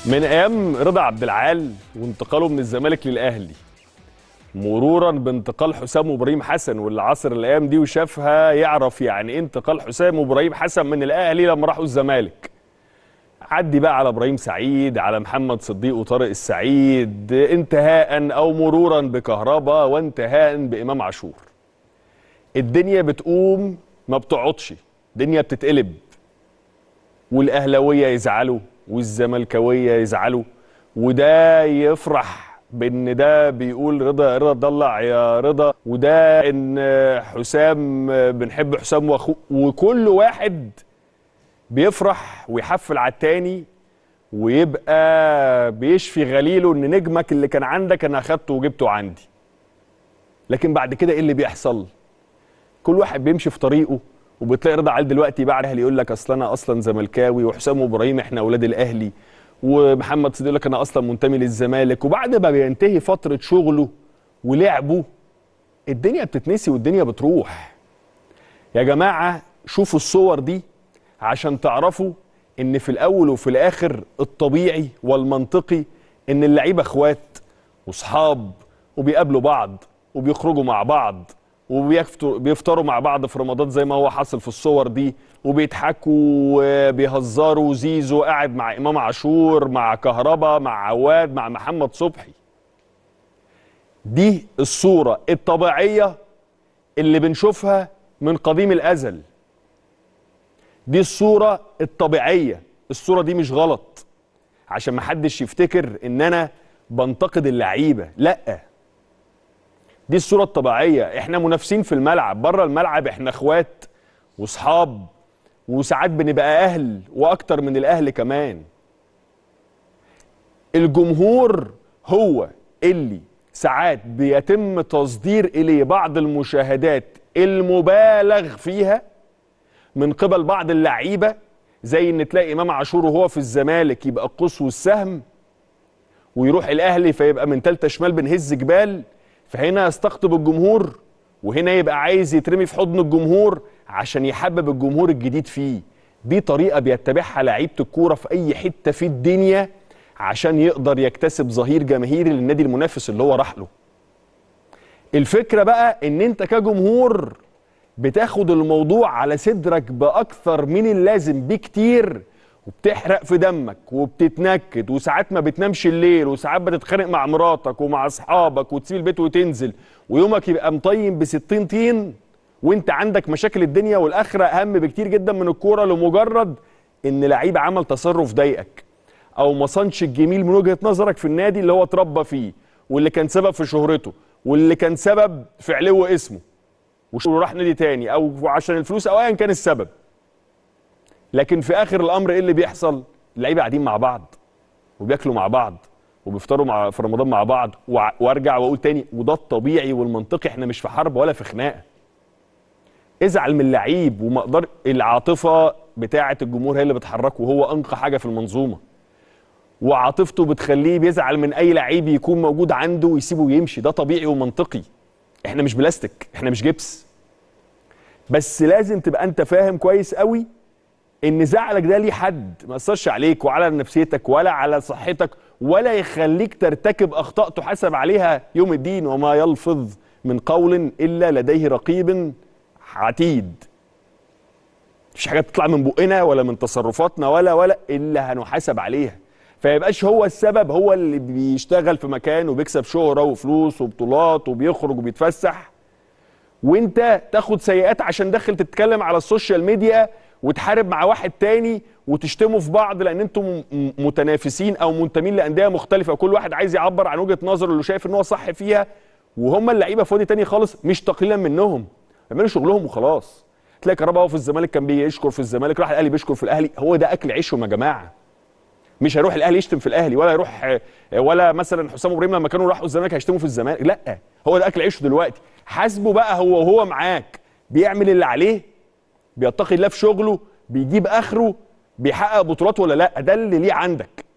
من ايام رضا عبد العال وانتقاله من الزمالك للاهلي مرورا بانتقال حسام وابراهيم حسن واللي عاصر الايام دي وشافها يعرف يعني ايه انتقال حسام وابراهيم حسن من الاهلي لما راحوا الزمالك عدي بقى على ابراهيم سعيد على محمد صديق وطارق السعيد انتهاء او مرورا بكهربا وانتهاء بامام عاشور الدنيا بتقوم ما بتقعدش الدنيا بتتقلب والاهلاويه يزعلوا والزملكاويه يزعلوا وده يفرح بان ده بيقول رضا رضا ضلع يا رضا وده ان حسام بنحب حسام واخوه وكل واحد بيفرح ويحفل على التاني ويبقى بيشفي غليله ان نجمك اللي كان عندك انا اخدته وجبته عندي لكن بعد كده ايه اللي بيحصل كل واحد بيمشي في طريقه وبتلاقي رضا عال دلوقتي بعد الاهلي يقول لك اصل انا اصلا زملكاوي وحسام وابراهيم احنا اولاد الاهلي ومحمد صديق يقول لك انا اصلا منتمي للزمالك وبعد ما بينتهي فتره شغله ولعبه الدنيا بتتنسي والدنيا بتروح يا جماعه شوفوا الصور دي عشان تعرفوا ان في الاول وفي الاخر الطبيعي والمنطقي ان اللعيبه اخوات واصحاب وبيقابلوا بعض وبيخرجوا مع بعض وبيفطروا مع بعض في رمضان زي ما هو حاصل في الصور دي وبيضحكوا وبيهزروا زيزو قاعد مع امام عاشور مع كهربا مع عواد مع محمد صبحي دي الصوره الطبيعيه اللي بنشوفها من قديم الازل دي الصوره الطبيعيه الصوره دي مش غلط عشان ما حدش يفتكر ان انا بنتقد اللعيبه لا دي الصورة الطبيعية احنا منافسين في الملعب بره الملعب احنا اخوات واصحاب وساعات بنبقى اهل واكتر من الاهل كمان الجمهور هو اللي ساعات بيتم تصدير اليه بعض المشاهدات المبالغ فيها من قبل بعض اللعيبة زي ان تلاقي امام عاشور وهو في الزمالك يبقى القوس والسهم ويروح الاهلي فيبقى من تالتة شمال بنهز جبال فهنا يستقطب الجمهور وهنا يبقى عايز يترمي في حضن الجمهور عشان يحبب الجمهور الجديد فيه دي طريقة بيتبعها لعيبة الكورة في أي حتة في الدنيا عشان يقدر يكتسب ظهير جماهيري للنادي المنافس اللي هو راح له الفكرة بقى ان انت كجمهور بتاخد الموضوع على صدرك بأكثر من اللازم بكتير وبتحرق في دمك وبتتنكد وساعات ما بتنامش الليل وساعات بتتخانق مع مراتك ومع اصحابك وتسيب البيت وتنزل ويومك يبقى مطين بستين طين وانت عندك مشاكل الدنيا والاخره اهم بكتير جدا من الكوره لمجرد ان لعيب عمل تصرف ضايقك او ما صنش الجميل من وجهه نظرك في النادي اللي هو اتربى فيه واللي كان سبب في شهرته واللي كان سبب في علو اسمه وراح نادي تاني او عشان الفلوس او ايا كان السبب لكن في اخر الامر ايه اللي بيحصل اللعيبه قاعدين مع بعض وبياكلوا مع بعض وبيفطروا مع في رمضان مع بعض وارجع واقول تاني وده الطبيعي والمنطقي احنا مش في حرب ولا في خناقه ازعل من اللعيب وما اقدر العاطفه بتاعه الجمهور هي اللي بتحركه وهو انقى حاجه في المنظومه وعاطفته بتخليه بيزعل من اي لعيب يكون موجود عنده ويسيبه ويمشي ده طبيعي ومنطقي احنا مش بلاستيك احنا مش جبس بس لازم تبقى انت فاهم كويس قوي ان زعلك ده ليه حد ما ياثرش عليك وعلى نفسيتك ولا على صحتك ولا يخليك ترتكب اخطاء تحاسب عليها يوم الدين وما يلفظ من قول الا لديه رقيب عتيد مفيش حاجه بتطلع من بقنا ولا من تصرفاتنا ولا ولا الا هنحاسب عليها فيبقاش هو السبب هو اللي بيشتغل في مكان وبيكسب شهره وفلوس وبطولات وبيخرج وبيتفسح وانت تاخد سيئات عشان داخل تتكلم على السوشيال ميديا وتحارب مع واحد تاني وتشتموا في بعض لان انتم متنافسين او منتمين لانديه مختلفه وكل واحد عايز يعبر عن وجهه نظره اللي شايف ان هو صح فيها وهم اللعيبه في وادي تاني خالص مش تقليلا منهم بيعملوا شغلهم وخلاص تلاقي كهربا هو في الزمالك كان بيشكر في الزمالك راح الاهلي بيشكر في الاهلي هو ده اكل عيشهم يا جماعه مش هيروح الاهلي يشتم في الاهلي ولا يروح ولا مثلا حسام ابراهيم لما كانوا راحوا الزمالك هيشتموا في الزمالك لا هو ده اكل عيشه دلوقتي حاسبه بقى هو وهو معاك بيعمل اللي عليه بيتقي الله في شغله بيجيب اخره بيحقق بطولات ولا لا ده اللي ليه عندك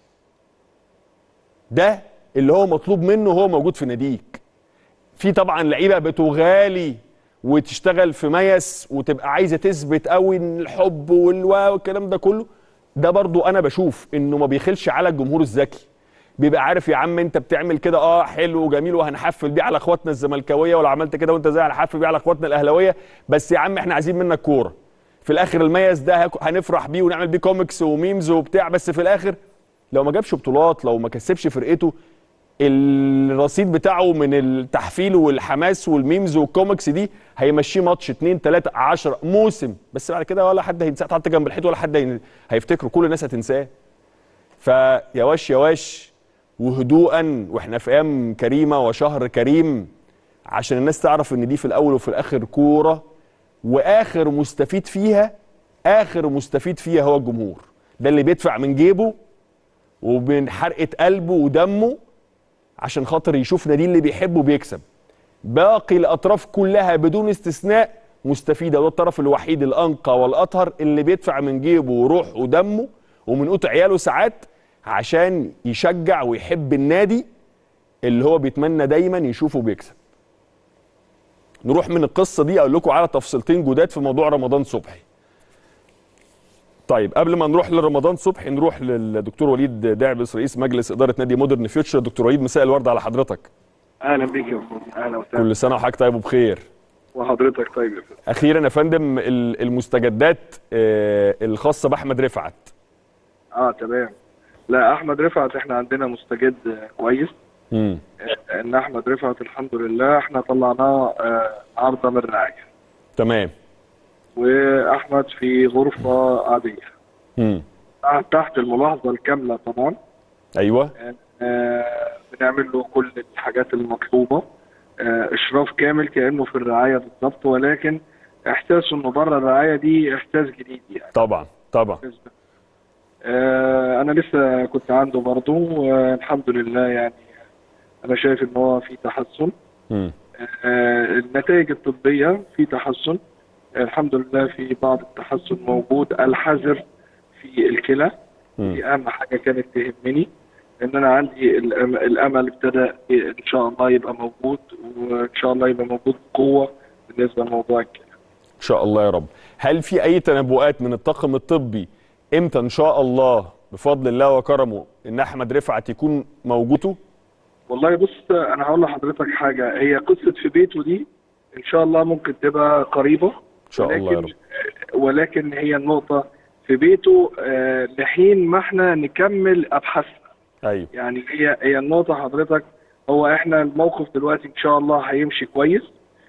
ده اللي هو مطلوب منه وهو موجود في ناديك في طبعا لعيبه بتغالي وتشتغل في ميس وتبقى عايزه تثبت قوي ان الحب والوا والكلام ده كله ده برضو انا بشوف انه ما بيخلش على الجمهور الذكي بيبقى عارف يا عم انت بتعمل كده اه حلو وجميل وهنحفل بيه على اخواتنا الزملكاويه ولو عملت كده وانت زي هنحفل بيه على اخواتنا الاهلاويه بس يا عم احنا عايزين منك كوره في الاخر الميز ده هك- هنفرح بيه ونعمل بيه كوميكس وميمز وبتاع بس في الاخر لو ما جابش بطولات لو ما كسبش فرقته الرصيد بتاعه من التحفيل والحماس والميمز والكوميكس دي هيمشيه ماتش 2 3 10 موسم بس بعد كده ولا حد هينساه حتى جنب الحيط ولا حد هين- هيفتكره كل الناس هتنساه فيا واش يا واش وهدوءا واحنا في ايام كريمه وشهر كريم عشان الناس تعرف ان دي في الاول وفي الاخر كوره واخر مستفيد فيها اخر مستفيد فيها هو الجمهور ده اللي بيدفع من جيبه ومن حرقه قلبه ودمه عشان خاطر يشوف نادي اللي بيحبه بيكسب باقي الاطراف كلها بدون استثناء مستفيده وده الطرف الوحيد الانقى والاطهر اللي بيدفع من جيبه وروحه ودمه ومن قوت عياله ساعات عشان يشجع ويحب النادي اللي هو بيتمنى دايما يشوفه بيكسب نروح من القصه دي اقول لكم على تفصيلتين جداد في موضوع رمضان صبحي طيب قبل ما نروح لرمضان صبحي نروح للدكتور وليد داعبس رئيس مجلس اداره نادي مودرن فيوتشر دكتور وليد مساء الورد على حضرتك اهلا بيك يا استاذ اهلا وسهلا كل سنه وحضرتك طيب وبخير وحضرتك طيب يا استاذ اخيرا يا فندم ال- المستجدات آه، الخاصه باحمد رفعت اه تمام لا احمد رفعت احنا عندنا مستجد كويس امم آه، ان احمد رفعت الحمد لله احنا طلعناه آه، عرضه من رعايه تمام واحمد في غرفه عاديه امم تحت الملاحظه الكامله طبعا ايوه آه، بنعمل له كل الحاجات المطلوبه آه، اشراف كامل كانه في الرعايه بالضبط ولكن احساسه انه بره الرعايه دي احساس جديد يعني طبعا طبعا بالنسبة. آه، انا لسه كنت عنده برضه والحمد لله يعني انا شايف ان هو في تحسن امم آه، النتائج الطبيه في تحسن آه، الحمد لله في بعض التحسن موجود الحذر في الكلى مم. دي اهم حاجه كانت تهمني ان انا عندي الأم- الامل ابتدى ان شاء الله يبقى موجود وان شاء الله يبقى موجود بقوه بالنسبه لموضوع الكلى ان شاء الله يا رب هل في اي تنبؤات من الطاقم الطبي امتى ان شاء الله بفضل الله وكرمه ان احمد رفعت يكون موجوده والله بص انا هقول لحضرتك حاجه هي قصه في بيته دي ان شاء الله ممكن تبقى قريبه ان شاء الله يا رب ولكن هي النقطه في بيته آه، لحين ما احنا نكمل ابحاثنا ايوه يعني هي هي النقطه حضرتك هو احنا الموقف دلوقتي ان شاء الله هيمشي كويس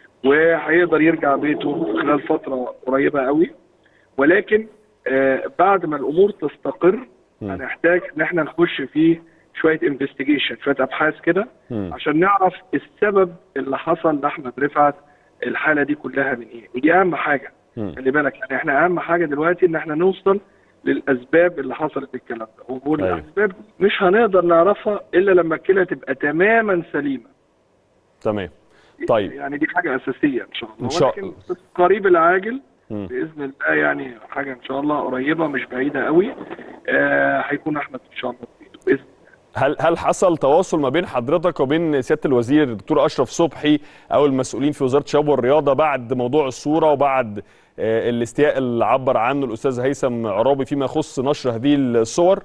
وهيقدر يرجع بيته خلال فتره قريبه قوي ولكن آه، بعد ما الامور تستقر مم. هنحتاج ان احنا نخش في شويه انفستيجيشن شويه ابحاث كده مم. عشان نعرف السبب اللي حصل لاحمد رفعت الحاله دي كلها من ايه ودي اهم حاجه مم. خلي بالك يعني احنا اهم حاجه دلوقتي ان احنا نوصل للاسباب اللي حصلت الكلام ده والاسباب مش هنقدر نعرفها الا لما الكلى تبقى تماما سليمه تمام طيب يعني دي حاجه اساسيه ان شاء الله إن شاء ولكن الله. في القريب العاجل مم. باذن الله يعني حاجه ان شاء الله قريبه مش بعيده قوي آه هيكون احمد ان شاء الله في بيته باذن الله هل هل حصل تواصل ما بين حضرتك وبين سياده الوزير الدكتور اشرف صبحي او المسؤولين في وزاره الشباب والرياضه بعد موضوع الصوره وبعد آه، الاستياء اللي عبر عنه الاستاذ هيثم عرابي فيما يخص نشر هذه الصور؟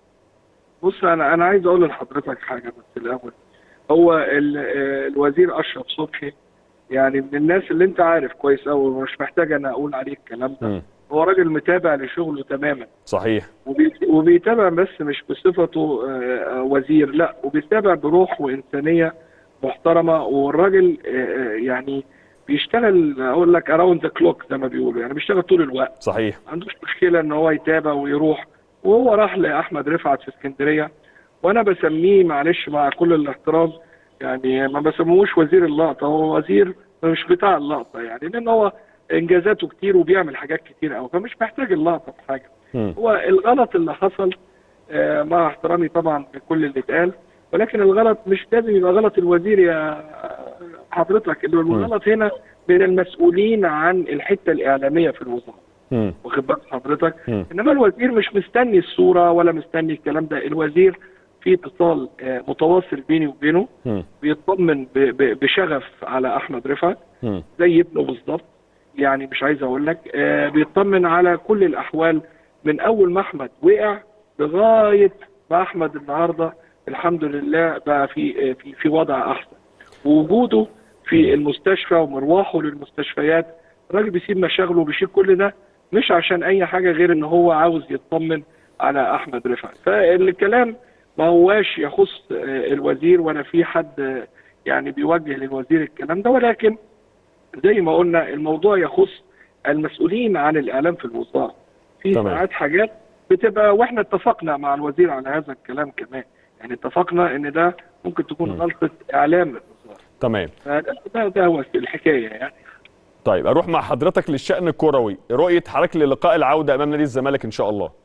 بص انا انا عايز اقول لحضرتك حاجه بس الاول هو ال- آه، الوزير اشرف صبحي يعني من الناس اللي انت عارف كويس قوي ومش محتاج انا اقول عليه الكلام ده مم. هو راجل متابع لشغله تماما صحيح وبي- وبيتابع بس مش بصفته آه، آه، وزير لا وبيتابع بروح وانسانيه محترمه والراجل آه، آه، يعني بيشتغل اقول لك اراوند ذا كلوك زي ما بيقولوا يعني بيشتغل طول الوقت صحيح ما عندوش مشكله ان هو يتابع ويروح وهو راح لاحمد رفعت في اسكندريه وانا بسميه معلش مع كل الاحترام يعني ما بسموهوش وزير اللقطه هو وزير مش بتاع اللقطه يعني لان هو انجازاته كتير وبيعمل حاجات كتير قوي فمش محتاج اللقطه في حاجه مم. هو الغلط اللي حصل آه، مع احترامي طبعا لكل اللي اتقال ولكن الغلط مش لازم يبقى غلط الوزير يا حضرتك الغلط هنا من المسؤولين عن الحته الاعلاميه في الوزاره مم. واخد بال حضرتك مم. انما الوزير مش مستني الصوره ولا مستني الكلام ده الوزير في اتصال آه، متواصل بيني وبينه مم. بيطمن ب- ب- بشغف على احمد رفعت مم. زي ابنه بالظبط يعني مش عايز اقول لك آه، بيطمن على كل الاحوال من اول ما احمد وقع لغايه ما احمد النهارده الحمد لله بقى في في في وضع احسن ووجوده في المستشفى ومروحه للمستشفيات الراجل بيسيب مشاغله وبيشيل كل ده مش عشان اي حاجه غير ان هو عاوز يطمن على احمد رفعت فالكلام ما هواش يخص آه، الوزير ولا في حد آه، يعني بيوجه للوزير الكلام ده ولكن زي ما قلنا الموضوع يخص المسؤولين عن الاعلام في الوزاره في تمام. ساعات حاجات بتبقى واحنا اتفقنا مع الوزير على هذا الكلام كمان يعني اتفقنا ان ده ممكن تكون مم. غلطه اعلام الوزاره تمام فده ده, ده هو الحكايه يعني طيب اروح مع حضرتك للشان الكروي رؤيه حضرتك للقاء العوده امام نادي الزمالك ان شاء الله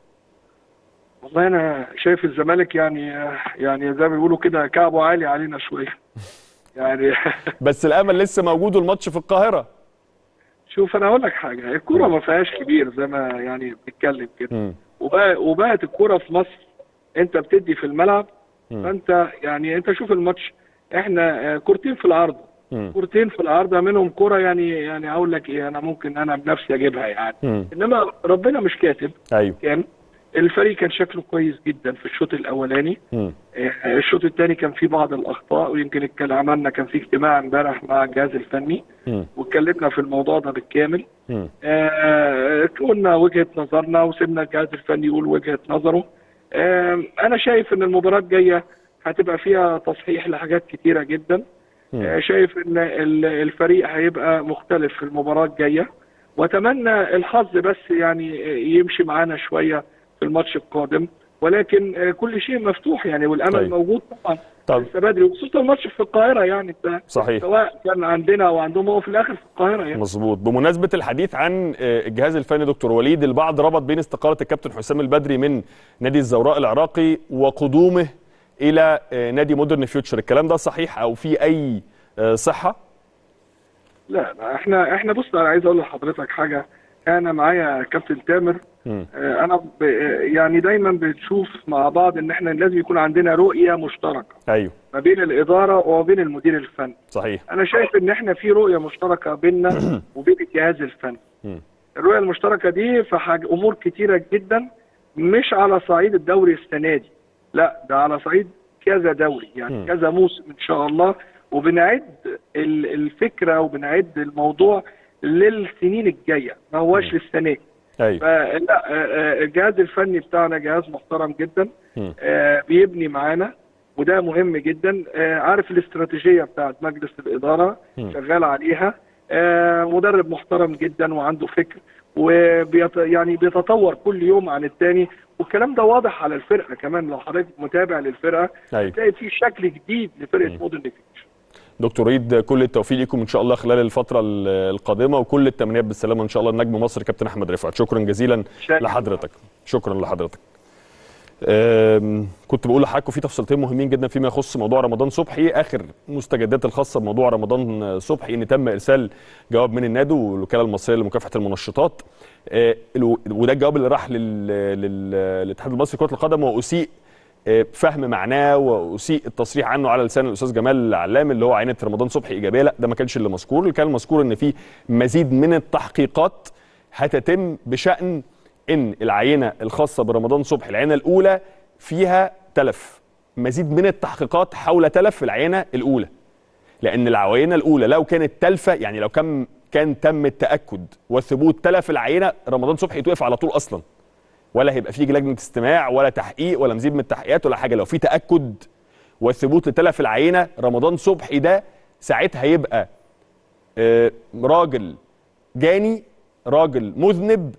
والله انا شايف الزمالك يعني يعني زي ما بيقولوا كده كعبه عالي علينا شويه يعني بس الامل لسه موجود والماتش في القاهره شوف انا اقول لك حاجه الكوره ما فيهاش كبير زي ما يعني بنتكلم كده مم. وبقى- وبقت الكوره في مصر انت بتدي في الملعب مم. فانت يعني انت شوف الماتش احنا آه، كورتين في العارضه مم. كورتين في العارضه منهم كوره يعني يعني اقول لك ايه انا ممكن انا بنفسي اجيبها يعني مم. انما ربنا مش كاتب ايوه كان الفريق كان شكله كويس جدا في الشوط الاولاني مم. آه، الشوط الثاني كان فيه بعض الاخطاء ويمكن اتكلم عملنا كان في اجتماع امبارح مع الجهاز الفني مم. واتكلمنا في الموضوع ده بالكامل مم. آه، قلنا وجهه نظرنا وسيبنا الجهاز الفني يقول وجهه نظره آه، انا شايف ان المباراه الجايه هتبقى فيها تصحيح لحاجات كتيره جدا آه، مم. شايف ان ال- الفريق هيبقى مختلف في المباراه الجايه واتمنى الحظ بس يعني يمشي معانا شويه في الماتش القادم ولكن آه، كل شيء مفتوح يعني والامل طيب. موجود طبعا طب لسه بدري وخصوصا الماتش في القاهره يعني انت صحيح سواء كان عندنا او عندهم هو في الاخر في القاهره يعني مظبوط بمناسبه الحديث عن آه، الجهاز الفني دكتور وليد البعض ربط بين استقاله الكابتن حسام البدري من نادي الزوراء العراقي وقدومه الى آه، نادي مودرن فيوتشر الكلام ده صحيح او في اي آه، صحه لا لا احنا احنا بص انا عايز اقول لحضرتك حاجه انا معايا كابتن تامر مم. آه، انا ب... يعني دايما بنشوف مع بعض ان احنا لازم يكون عندنا رؤيه مشتركه ايوه ما بين الاداره وما بين المدير الفني صحيح انا شايف ان احنا في رؤيه مشتركه بيننا وبين الجهاز الفني مم. الرؤيه المشتركه دي في حاج... امور كتيره جدا مش على صعيد الدوري السنه دي لا ده على صعيد كذا دوري يعني مم. كذا موسم ان شاء الله وبنعد ال- الفكره وبنعد الموضوع للسنين الجايه ما هواش مم. للسنه دي ايوه فلا آه، آه، الجهاز الفني بتاعنا جهاز محترم جدا مم. آه، بيبني معانا وده مهم جدا آه، عارف الاستراتيجيه بتاعت مجلس الاداره مم. شغال عليها آه، مدرب محترم جدا وعنده فكر وبيت يعني بيتطور كل يوم عن التاني والكلام ده واضح على الفرقه كمان لو حضرتك متابع للفرقه ايوه تلاقي في شكل جديد لفرقه مم. مودرن فيوتشر دكتور عيد كل التوفيق لكم ان شاء الله خلال الفتره ال- القادمه وكل التمنيات بالسلامه ان شاء الله نجم مصر كابتن احمد رفعت شكرا جزيلا شاكر. لحضرتك شكرا لحضرتك أم، كنت بقول لحضراتكم في تفصيلتين مهمين جدا فيما يخص موضوع رمضان صبحي اخر مستجدات الخاصه بموضوع رمضان صبحي ان تم ارسال جواب من النادي والوكاله المصريه لمكافحه المنشطات أه، الو- وده الجواب اللي راح لل- لل- للاتحاد المصري لكره القدم واسيء أه، فهم معناه واسيء التصريح عنه على لسان الاستاذ جمال العلام اللي هو عينه رمضان صبحي ايجابيه لا ده ما كانش اللي مذكور اللي كان مذكور ان في مزيد من التحقيقات هتتم بشان ان العينه الخاصه برمضان صبحي العينه الاولى فيها تلف مزيد من التحقيقات حول تلف العينه الاولى لان العينه الاولى لو كانت تلفه يعني لو كان كان تم التاكد وثبوت تلف العينه رمضان صبحي يتوقف على طول اصلا ولا هيبقى فيه لجنه استماع ولا تحقيق ولا مزيد من التحقيقات ولا حاجه لو في تاكد وثبوت لتلف العينه رمضان صبحي ده ساعتها يبقى آه، راجل جاني راجل مذنب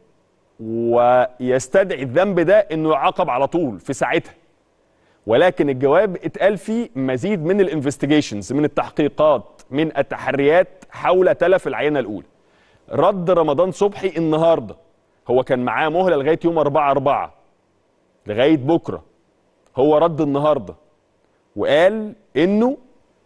ويستدعي الذنب ده انه يعاقب على طول في ساعتها ولكن الجواب اتقال فيه مزيد من الانفستيجيشنز من التحقيقات من التحريات حول تلف العينه الاولى رد رمضان صبحي النهارده هو كان معاه مهله لغايه يوم 4 4 لغايه بكره هو رد النهارده وقال انه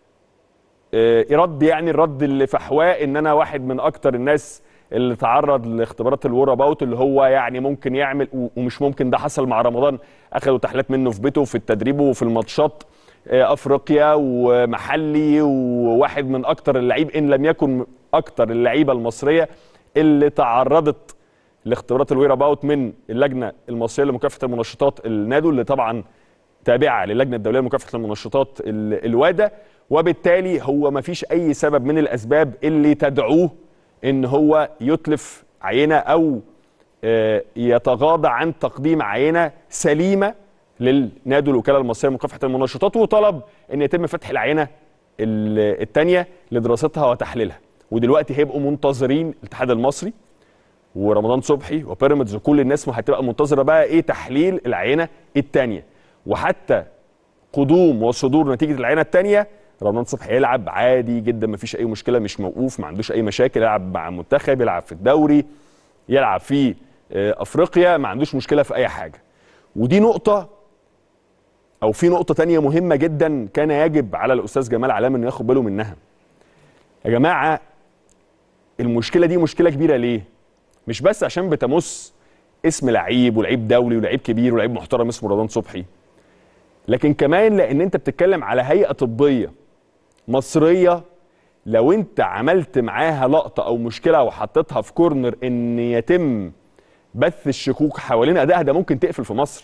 آه، رد يعني الرد اللي في حواه ان انا واحد من اكتر الناس اللي تعرض لاختبارات الور اباوت اللي هو يعني ممكن يعمل و- ومش ممكن ده حصل مع رمضان اخذوا تحليلات منه في بيته في التدريب وفي الماتشات آه، افريقيا ومحلي وواحد من اكتر اللعيب ان لم يكن اكتر اللعيبه المصريه اللي تعرضت لاختبارات الوير اباوت من اللجنه المصريه لمكافحه المنشطات النادو اللي طبعا تابعه للجنه الدوليه لمكافحه المنشطات ال- الوادا وبالتالي هو ما فيش اي سبب من الاسباب اللي تدعوه ان هو يتلف عينه او آه، يتغاضى عن تقديم عينه سليمه للنادي الوكاله المصريه لمكافحه المنشطات وطلب ان يتم فتح العينه الثانيه لدراستها وتحليلها ودلوقتي هيبقوا منتظرين الاتحاد المصري ورمضان صبحي وبيراميدز وكل الناس ما هتبقى منتظره بقى ايه تحليل العينه الثانيه وحتى قدوم وصدور نتيجه العينه الثانيه رمضان صبحي يلعب عادي جدا ما فيش اي مشكله مش موقوف ما عندوش اي مشاكل يلعب مع المنتخب يلعب في الدوري يلعب في آه، افريقيا ما عندوش مشكله في اي حاجه ودي نقطه او في نقطه تانية مهمه جدا كان يجب على الاستاذ جمال علام انه ياخد باله منها يا جماعه المشكله دي مشكله كبيره ليه مش بس عشان بتمس اسم لعيب ولعيب دولي ولعيب كبير ولعيب محترم اسمه رمضان صبحي لكن كمان لان انت بتتكلم على هيئه طبيه مصريه لو انت عملت معاها لقطه او مشكله وحطيتها في كورنر ان يتم بث الشكوك حوالين ادائها ده ممكن تقفل في مصر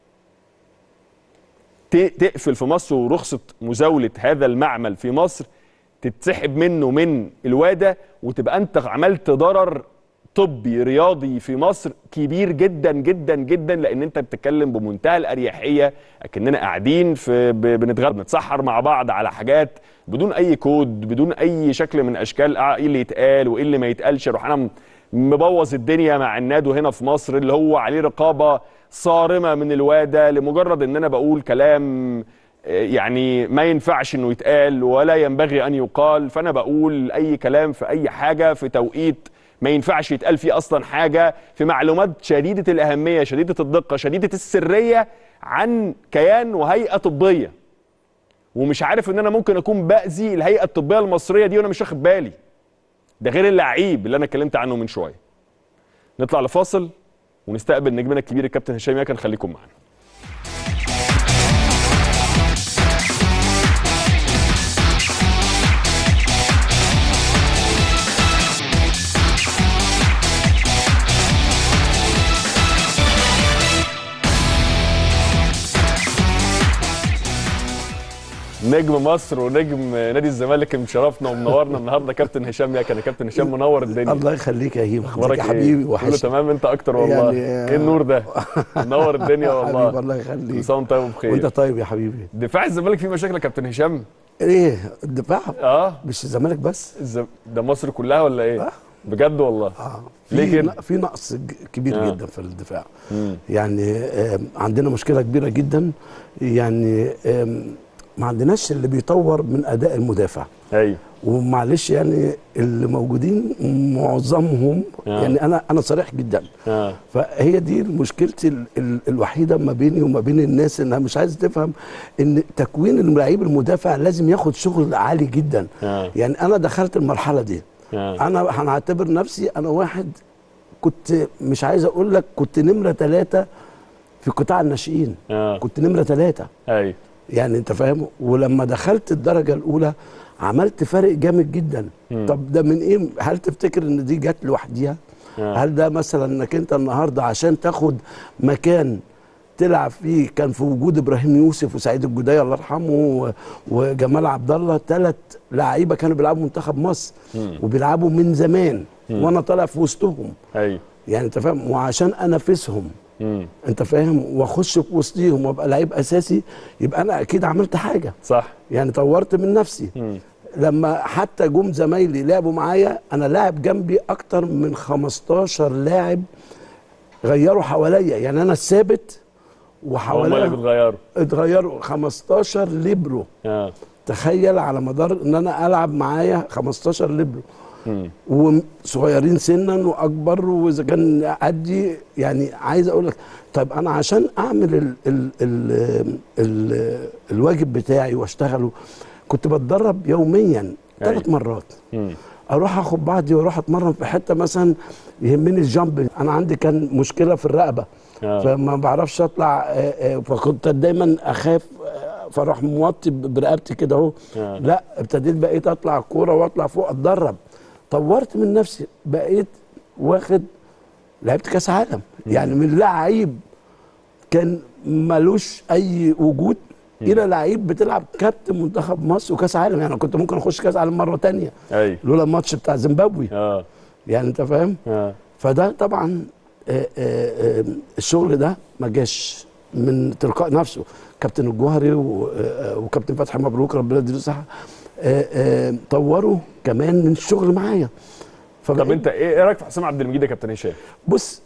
ت- تقفل في مصر ورخصه مزاوله هذا المعمل في مصر تتسحب منه من الواده وتبقى انت عملت ضرر طبي رياضي في مصر كبير جدا جدا جدا لان انت بتتكلم بمنتهى الاريحيه اكننا قاعدين في ب- بنتغدى بنتسحر مع بعض على حاجات بدون اي كود بدون اي شكل من اشكال آه، ايه اللي يتقال وايه اللي ما يتقالش اروح انا م- مبوظ الدنيا مع النادو هنا في مصر اللي هو عليه رقابه صارمه من الواده لمجرد ان انا بقول كلام آه، يعني ما ينفعش انه يتقال ولا ينبغي ان يقال فانا بقول اي كلام في اي حاجه في توقيت ما ينفعش يتقال فيه اصلا حاجه في معلومات شديده الاهميه شديده الدقه شديده السريه عن كيان وهيئه طبيه ومش عارف ان انا ممكن اكون باذي الهيئه الطبيه المصريه دي وانا مش واخد بالي ده غير اللعيب اللي انا اتكلمت عنه من شويه نطلع لفاصل ونستقبل نجمنا الكبير الكابتن هشام ياكن خليكم معانا نجم مصر ونجم نادي الزمالك مشرفنا ومنورنا النهارده كابتن هشام ياكن يا كابتن هشام منور الدنيا الله يخليك يا هيم اخبارك يا ايه؟ حبيبي كله وحشني تمام انت اكتر والله يعني- ايه النور ده منور الدنيا والله حبيبي الله كل يخليك سنه وانت طيب وبخير وانت طيب يا حبيبي دفاع الزمالك فيه مشاكل يا كابتن هشام ايه الدفاع اه مش الزمالك بس الز... ده مصر كلها ولا ايه آه. بجد والله اه ليه في كده؟ ن- في نقص ج- كبير آه. جدا في الدفاع مم. يعني آم، عندنا مشكله كبيره جدا يعني آم، ما عندناش اللي بيطور من اداء المدافع ايوه ومعلش يعني اللي موجودين معظمهم آه. يعني انا انا صريح جدا اه فهي دي مشكلتي ال- ال- الوحيده ما بيني وما بين الناس انها مش عايزه تفهم ان تكوين اللعيب المدافع لازم ياخد شغل عالي جدا آه. يعني انا دخلت المرحله دي آه. انا هنعتبر نفسي انا واحد كنت مش عايز اقول لك كنت نمره ثلاثه في قطاع الناشئين اه كنت نمره ثلاثه ايوه يعني انت فاهم ولما دخلت الدرجه الاولى عملت فرق جامد جدا مم. طب ده من ايه هل تفتكر ان دي جت لوحديها آه. هل ده مثلا انك انت النهارده عشان تاخد مكان تلعب فيه كان في وجود ابراهيم يوسف وسعيد الجداي الله يرحمه و- وجمال عبد الله ثلاث لعيبه كانوا بيلعبوا منتخب مصر مم. وبيلعبوا من زمان وانا طالع في وسطهم ايوه يعني انت فاهم وعشان انافسهم مم. انت فاهم واخش في وسطيهم وابقى لعيب اساسي يبقى انا اكيد عملت حاجه صح يعني طورت من نفسي مم. لما حتى جم زمايلي لعبوا معايا انا لاعب جنبي اكتر من 15 لاعب غيروا حواليا يعني انا الثابت هم اللي وحواليا بيتغيروا اتغيروا 15 ليبرو اه تخيل على مدار ان انا العب معايا 15 ليبرو مم. وصغيرين سنا واكبر واذا كان قدي يعني عايز اقول لك طيب انا عشان اعمل ال ال ال ال الواجب بتاعي واشتغله كنت بتدرب يوميا ثلاث أيوة. مرات مم. اروح اخد بعضي واروح اتمرن في حته مثلا يهمني الجامب انا عندي كان مشكله في الرقبه آه. فما بعرفش اطلع آه، آه، فكنت دايما اخاف آه، فاروح موطي برقبتي كده اهو آه. لا ابتديت بقيت اطلع الكوره واطلع فوق اتدرب طورت من نفسي بقيت واخد لعبت كاس عالم يعني من لعيب كان ملوش اي وجود الى لعيب بتلعب كابتن منتخب مصر وكاس عالم يعني كنت ممكن اخش كاس عالم مره تانية ايوه لولا الماتش بتاع زيمبابوي اه يعني انت فاهم اه فده طبعا آه، آه، آه، الشغل ده ما جاش من تلقاء نفسه كابتن الجوهري و- آه، وكابتن فتحي مبروك ربنا يديله الصحه آه، آه، طوروا كمان من الشغل معايا طب فبقيت- انت ايه إيه رايك في حسام عبد المجيد يا كابتن هشام؟ بص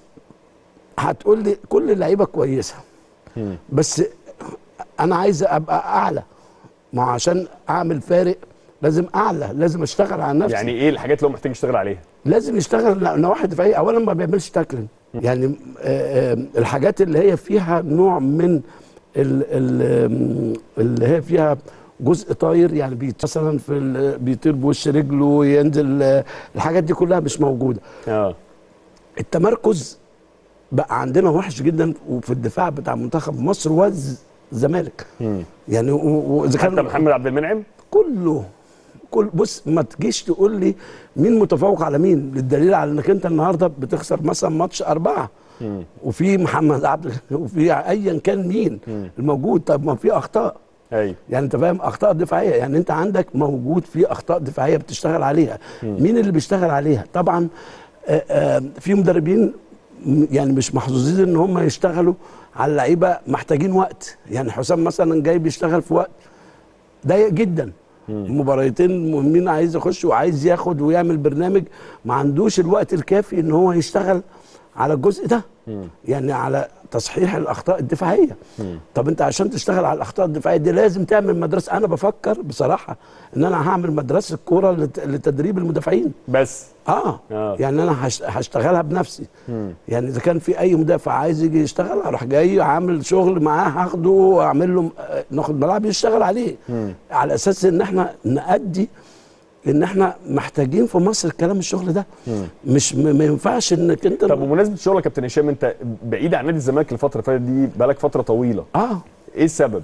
هتقول لي كل اللعيبه كويسه مم. بس انا عايز ابقى اعلى ما هو عشان اعمل فارق لازم اعلى لازم اشتغل على نفسي يعني ايه الحاجات اللي هو محتاج يشتغل عليها؟ لازم يشتغل نواحي دفاعيه اولا ما بيعملش تاكلين يعني آه، آه، الحاجات اللي هي فيها نوع من ال- ال- اللي هي فيها جزء طاير يعني بيت- مثلا في ال- بيطير بوش رجله ينزل آه، الحاجات دي كلها مش موجوده اه التمركز بقى عندنا وحش جدا وفي الدفاع بتاع منتخب مصر والزمالك مم. يعني و- و- واذا حتى كان محمد عبد المنعم كله كل بص ما تجيش تقول لي مين متفوق على مين للدليل على انك انت النهارده بتخسر مثلا ماتش اربعه مم. وفي محمد عبد وفي ايا كان مين الموجود طب ما في اخطاء ايوه يعني انت فاهم اخطاء دفاعيه يعني انت عندك موجود في اخطاء دفاعيه بتشتغل عليها مين اللي بيشتغل عليها طبعا آه، آه، في مدربين م- يعني مش محظوظين ان هم يشتغلوا على اللعيبه محتاجين وقت يعني حسام مثلا جاي بيشتغل في وقت ضيق جدا مباراتين مهمين عايز يخش وعايز ياخد ويعمل برنامج ما عندوش الوقت الكافي ان هو يشتغل على الجزء ده يعني على تصحيح الاخطاء الدفاعيه طب انت عشان تشتغل على الاخطاء الدفاعيه دي لازم تعمل مدرسه انا بفكر بصراحه ان انا هعمل مدرسه كوره لت- لتدريب المدافعين بس اه, آه. يعني انا هش- هشتغلها بنفسي يعني اذا كان في اي مدافع عايز يجي يشتغل اروح جاي عامل شغل معاه هاخده واعمل له آه، ناخد ملعب يشتغل عليه على اساس ان احنا نأدي ان احنا محتاجين في مصر الكلام الشغل ده مش م- ما ينفعش انك انت طب بمناسبه شغلك يا كابتن هشام انت بعيد عن نادي الزمالك الفتره اللي فاتت دي بقالك فتره طويله اه ايه السبب؟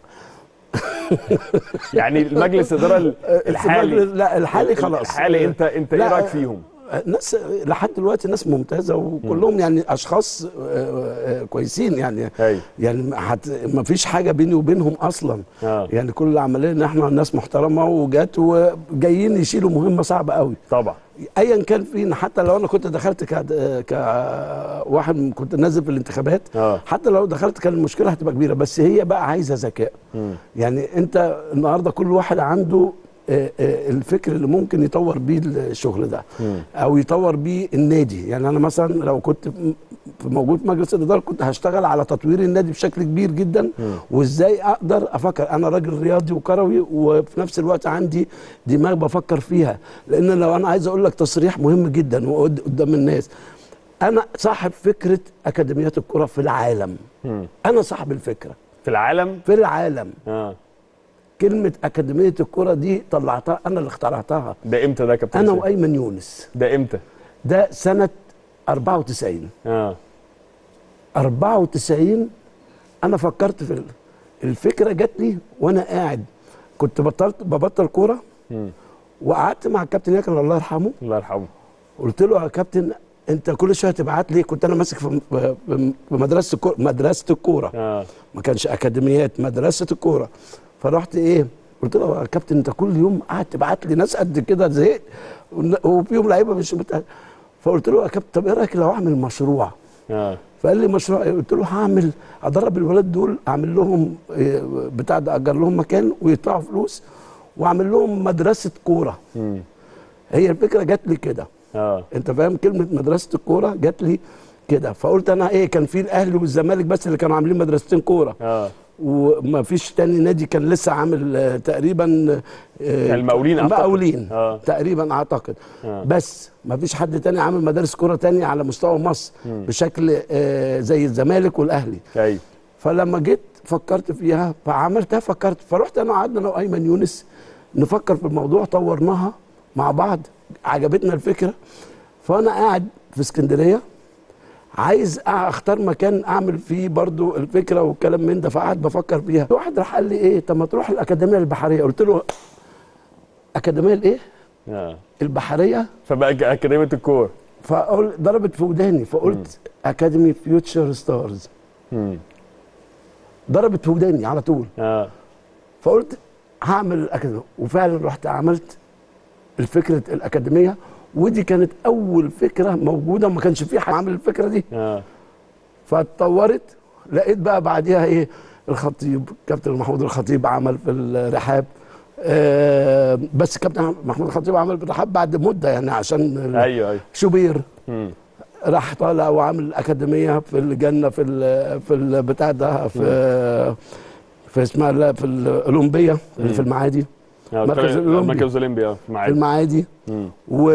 يعني المجلس الاداره ال- الحالي لا الحالي خلاص الحالي انت انت ايه لا، رايك فيهم؟ ناس لحد دلوقتي ناس ممتازه وكلهم يعني اشخاص آه، آه، كويسين يعني أيوة. يعني ما حت- ما فيش حاجه بيني وبينهم اصلا آه. يعني كل العمليه ان احنا ناس محترمه وجات وجايين يشيلوا مهمه صعبه قوي طبعا ايا كان فينا حتى لو انا كنت دخلت ك كواحد كنت نازل في الانتخابات آه. حتى لو دخلت كان المشكله هتبقى كبيره بس هي بقى عايزه ذكاء يعني انت النهارده كل واحد عنده آه، آه، الفكر اللي ممكن يطور بيه الشغل ده او يطور بيه النادي يعني انا مثلا لو كنت م- في موجود في مجلس الاداره كنت هشتغل على تطوير النادي بشكل كبير جدا وازاي اقدر افكر انا راجل رياضي وكروي وفي نفس الوقت عندي دماغ بفكر فيها لان لو انا عايز اقول لك تصريح مهم جدا وقد- قدام الناس انا صاحب فكره اكاديميات الكره في العالم انا صاحب الفكره في العالم في العالم اه كلمه اكاديميه الكره دي طلعتها انا اللي اخترعتها ده امتى ده يا كابتن انا هشام؟ وايمن يونس ده امتى؟ ده سنه 94 اه 94 انا فكرت في ال- الفكره جات لي وانا قاعد كنت بطلت ببطل كوره وقعدت مع الكابتن ياكل الله يرحمه الله يرحمه قلت له يا كابتن انت كل شويه تبعت لي كنت انا ماسك في في- في مدرسه الكوره مدرسه الكوره اه ما كانش اكاديميات مدرسه الكوره فرحت ايه قلت له يا كابتن انت كل يوم قاعد تبعت لي ناس قد كده زهقت ون- وفيهم لعيبه مش بتاع فقلت له يا كابتن طب ايه رايك لو اعمل مشروع اه فقال لي مشروع ايه قلت له هعمل ادرب الولاد دول اعمل لهم إيه، بتاع ده اجر لهم مكان ويدفعوا فلوس واعمل لهم مدرسه كوره مم. هي الفكره جات لي كده اه انت فاهم كلمه مدرسه الكوره جات لي كده فقلت انا ايه كان في الاهلي والزمالك بس اللي كانوا عاملين مدرستين كوره اه وما فيش تاني نادي كان لسه عامل آه، تقريبا آه، كان المقاولين أعتقد. المقاولين آه. تقريبا اعتقد آه. بس ما فيش حد تاني عامل مدارس كوره تانية على مستوى مصر بشكل آه، زي الزمالك والاهلي ايوه فلما جيت فكرت فيها فعملتها فكرت فرحت انا قعدنا انا وايمن يونس نفكر في الموضوع طورناها مع بعض عجبتنا الفكره فانا قاعد في اسكندريه عايز اختار مكان اعمل فيه برضو الفكره والكلام من ده فقعد بفكر فيها واحد راح قال لي ايه طب ما تروح الاكاديميه البحريه قلت له اكاديميه الايه اه البحريه فبقى ك- اكاديميه الكوره فقول ضربت في وداني فقلت اكاديمي فيوتشر ستارز مم. ضربت في وداني على طول اه فقلت هعمل الاكاديميه وفعلا رحت عملت الفكره الاكاديميه ودي كانت اول فكره موجوده وما كانش في حد عامل الفكره دي اه فاتطورت لقيت بقى بعديها ايه الخطيب كابتن محمود الخطيب عمل في الرحاب آه بس كابتن محمود الخطيب عمل في الرحاب بعد مده يعني عشان ال- ايوه ايوه شوبير مم. راح طالع وعامل اكاديميه في الجنه في ال في البتاع ده في في اسمها لا في الاولمبيه اللي في المعادي آه، مركز طلع- الأولمبي. مركز اولمبي اه في في معادي المعادي مم.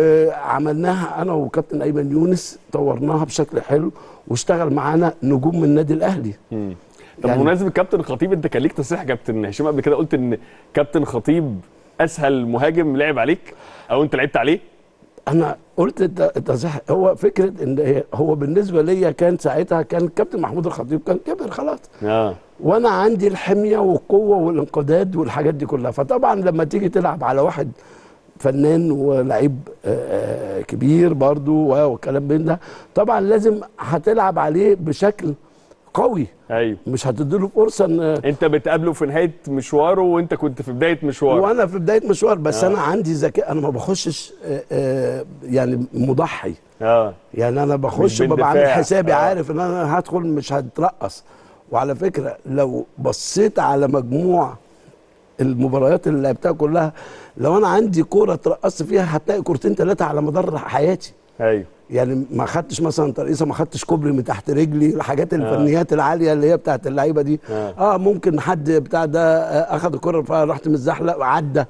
وعملناها انا وكابتن ايمن يونس طورناها بشكل حلو واشتغل معانا نجوم من النادي الاهلي مم. طب يعني- بمناسبه كابتن خطيب انت كان ليك تصريح كابتن هشام قبل كده قلت ان كابتن خطيب اسهل مهاجم لعب عليك او انت لعبت عليه انا قلت الت- التصحيح هو فكره ان هي- هو بالنسبه ليا كان ساعتها كان كابتن محمود الخطيب كان كبر خلاص اه وانا عندي الحميه والقوه والانقداد والحاجات دي كلها فطبعا لما تيجي تلعب على واحد فنان ولعيب آه، آه، كبير برضو و- والكلام من ده طبعا لازم هتلعب عليه بشكل قوي ايوه مش هتديله فرصه ان انت بتقابله في نهايه مشواره وانت كنت في بدايه مشواره وانا في بدايه مشوار بس آه. انا عندي ذكاء انا ما بخشش آه، آه، يعني مضحي اه يعني انا بخش مش ببقى عامل باندفاع. حسابي آه. عارف ان انا هدخل مش هترقص وعلى فكره لو بصيت على مجموع المباريات اللي لعبتها كلها لو انا عندي كوره اترقصت فيها هتلاقي كورتين ثلاثه على مدار حياتي ايوه يعني ما خدتش مثلا ترقيصه ما خدتش كوبري من تحت رجلي الحاجات الفنيات العاليه اللي هي بتاعت اللعيبه دي آه. اه ممكن حد بتاع ده آه، اخد الكوره فرحت متزحلق وعدى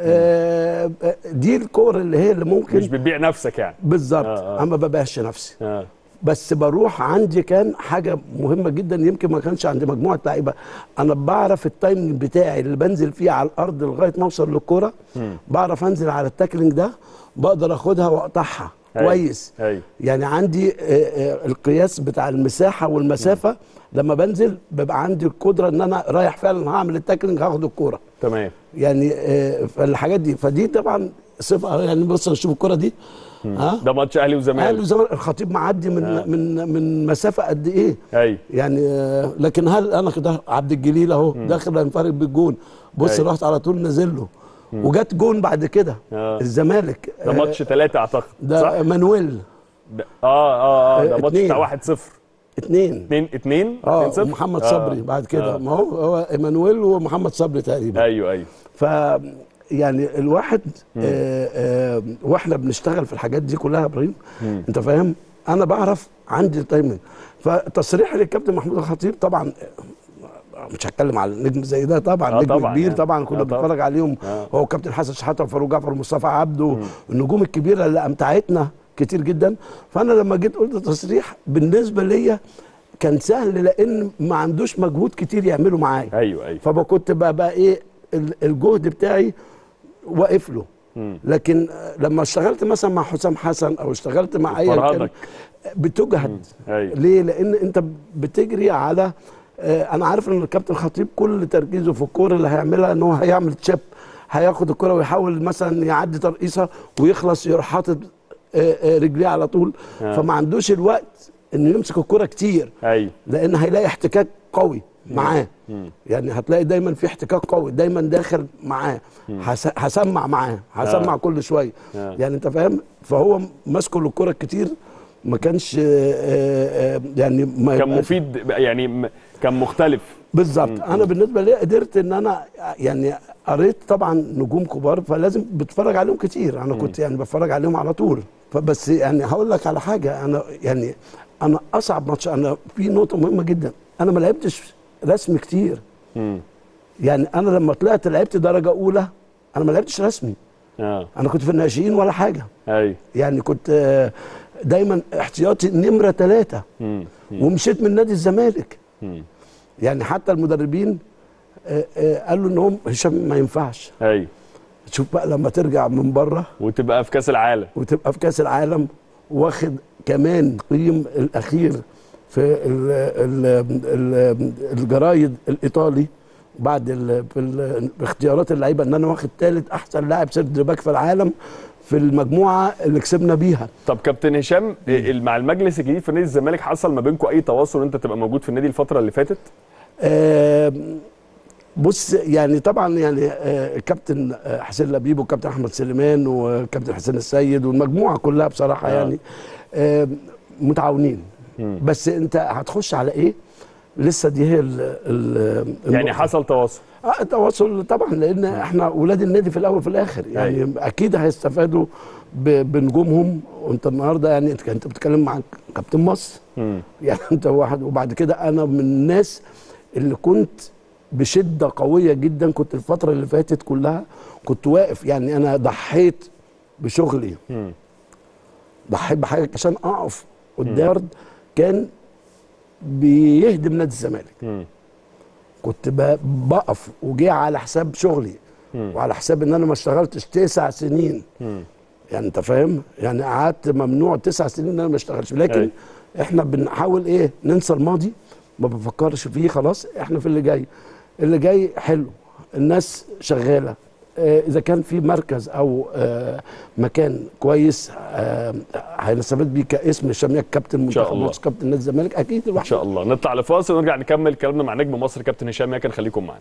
آه آه، دي الكور اللي هي اللي ممكن مش بتبيع نفسك يعني بالظبط آه، آه. انا ما ببيعش نفسي اه بس بروح عندي كان حاجه مهمه جدا يمكن ما كانش عندي مجموعه لعيبه انا بعرف التايمنج بتاعي اللي بنزل فيه على الارض لغايه ما اوصل للكوره بعرف انزل على التاكلينج ده بقدر اخدها واقطعها أيوة. كويس ايوه يعني عندي آه، آه، القياس بتاع المساحه والمسافه لما بنزل بيبقى عندي القدره ان انا رايح فعلا هعمل التاكلينج هاخد الكوره تمام يعني آه، فالحاجات دي فدي طبعا صفه يعني بص شوف الكوره دي ها ده ماتش اهلي اهلي وزمالك وزمالك الخطيب معدي من آه. من من مسافه قد ايه ايوه يعني آه، لكن هل انا كده عبد الجليل اهو داخل هينفرد بالجون بص أيوة. رحت على طول نازل له وجت جون بعد كده آه. الزمالك ده آه، ماتش ثلاثة اعتقد ده صح؟ مانويل ده اه اه اه ده آه، ماتش اتنين. بتاع 1 0 اتنين 2 2 اه ومحمد صبري بعد كده آه. ما هو هو ايمانويل ومحمد صبري تقريبا ايوه ايوه ف يعني الواحد آه آه واحنا بنشتغل في الحاجات دي كلها يا ابراهيم انت فاهم انا بعرف عندي التايمنج فتصريح للكابتن محمود الخطيب طبعا آه، مش هتكلم على نجم زي ده طبعا آه نجم طبعاً كبير يعني. طبعا كنا آه طبعاً. بنتفرج عليهم آه. هو كابتن حسن شحاته وفاروق جعفر ومصطفى عبده النجوم الكبيره اللي امتعتنا كتير جدا فانا لما جيت قلت تصريح بالنسبه ليا كان سهل لان ما عندوش مجهود كتير يعمله معايا ايوه ايوه فكنت بقى, بقى ايه ال- الجهد بتاعي واقف له لكن آه، لما اشتغلت مثلا مع حسام حسن او اشتغلت مع اي فرهدك. بتجهد ايوه ليه لان انت بتجري على آه، انا عارف ان الكابتن خطيب كل تركيزه في الكوره اللي هيعملها ان هو هيعمل تشيب هياخد الكوره ويحاول مثلا يعدي ترقيصه ويخلص يروح حاطط آه، آه، رجليه على طول آه. فما عندوش الوقت انه يمسك الكوره كتير ايوه لان هيلاقي احتكاك قوي معاه يعني هتلاقي دايما في احتكاك قوي دايما داخل معاه هس- هسمع معاه هسمع آه. كل شويه آه. يعني انت فاهم فهو ماسكه للكوره كتير ما كانش آه، آه، آه، يعني ما كان يبقاش- مفيد يعني م- كان مختلف بالظبط انا بالنسبه لي قدرت ان انا يعني قريت طبعا نجوم كبار فلازم بتفرج عليهم كتير انا كنت يعني بتفرج عليهم على طول فبس يعني هقول لك على حاجه انا يعني انا اصعب ماتش انا في نقطه مهمه جدا انا ما لعبتش رسمي كتير امم يعني انا لما طلعت لعبت درجه اولى انا ما لعبتش رسمي اه انا كنت في الناشئين ولا حاجه ايوه يعني كنت آه، دايما احتياطي نمره ثلاثه امم ومشيت من نادي الزمالك امم يعني حتى المدربين آه، آه، قالوا ان هم هشام ما ينفعش ايوه شوف بقى لما ترجع من بره وتبقى في كاس العالم وتبقى في كاس العالم واخد كمان قيم الاخير في ال ال ال الجرايد الايطالي بعد ال في ال- باختيارات اللعيبه ان انا واخد ثالث احسن لاعب سيرد باك في العالم في المجموعه اللي كسبنا بيها طب كابتن هشام ال- مع المجلس الجديد في نادي الزمالك حصل ما بينكم اي تواصل انت تبقى موجود في النادي الفتره اللي فاتت آه، بص يعني طبعا يعني آه، الكابتن آه، حسين لبيب والكابتن احمد سليمان والكابتن حسين السيد والمجموعه كلها بصراحه آه. يعني آه، متعاونين مم. بس انت هتخش على ايه لسه دي هي ال ال يعني حصل تواصل اه تواصل طبعا لان احنا اولاد النادي في الاول وفي الاخر يعني أيوة. اكيد هيستفادوا ب- بنجومهم وانت النهارده يعني انت انت بتتكلم مع كابتن مصر مم. يعني انت واحد وبعد كده انا من الناس اللي كنت بشده قويه جدا كنت الفتره اللي فاتت كلها كنت واقف يعني انا ضحيت بشغلي مم. ضحيت بحاجه عشان اقف قدام كان بيهدم نادي الزمالك مم. كنت ب- بقف وجي على حساب شغلي مم. وعلى حساب ان انا ما اشتغلتش تسع سنين مم. يعني انت فاهم يعني قعدت ممنوع تسع سنين ان انا ما اشتغلش لكن أيوة. احنا بنحاول ايه ننسى الماضي ما بفكرش فيه خلاص احنا في اللي جاي اللي جاي حلو الناس شغاله آه، اذا كان في مركز او آه، مكان كويس آه، هنستفاد بيه كاسم شميك كابتن شاء منتخب الله. مصر كابتن نادي الزمالك اكيد ان الواحد شاء الله نطلع لفاصل ونرجع نكمل كلامنا مع نجم مصر كابتن هشام ياكل خليكم معانا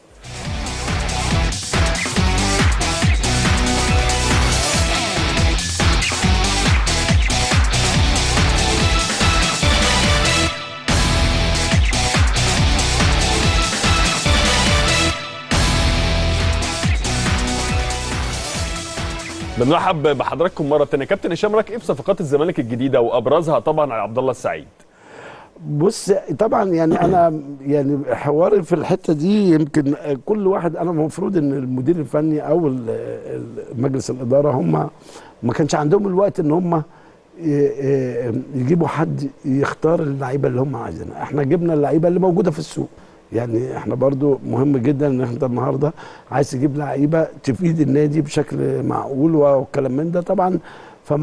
بنرحب بحضراتكم مره ثانيه كابتن هشام رايك ايه في صفقات الزمالك الجديده وابرزها طبعا على عبد الله السعيد بص طبعا يعني انا يعني حواري في الحته دي يمكن كل واحد انا المفروض ان المدير الفني او ال- ال- مجلس الاداره هم ما كانش عندهم الوقت ان هم ي- ي- يجيبوا حد يختار اللعيبه اللي هم عايزينها احنا جبنا اللعيبه اللي موجوده في السوق يعني احنا برضو مهم جدا ان انت النهارده عايز تجيب لعيبه تفيد النادي بشكل معقول والكلام من ده طبعا ف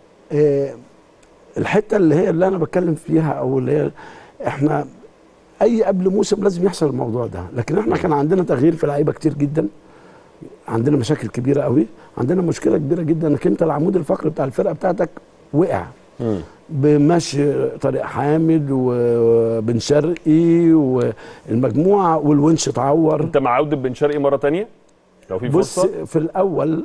الحته اللي هي اللي انا بتكلم فيها او اللي هي احنا اي قبل موسم لازم يحصل الموضوع ده لكن احنا كان عندنا تغيير في لعيبه كتير جدا عندنا مشاكل كبيره قوي عندنا مشكله كبيره جدا انك انت العمود الفقري بتاع الفرقه بتاعتك وقع بمشي طارق حامد وبن شرقي والمجموعه والونش اتعور انت مع عوده بن شرقي مره ثانيه لو في بص فرصه في الاول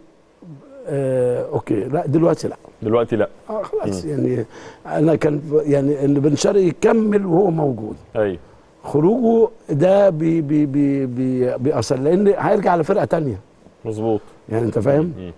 آه اوكي لا دلوقتي لا دلوقتي لا اه خلاص يعني انا كان يعني ان بن شرقي يكمل وهو موجود ايوه خروجه ده بي بي بي بي بيأثر لان هيرجع لفرقه تانية مظبوط يعني انت فاهم مم.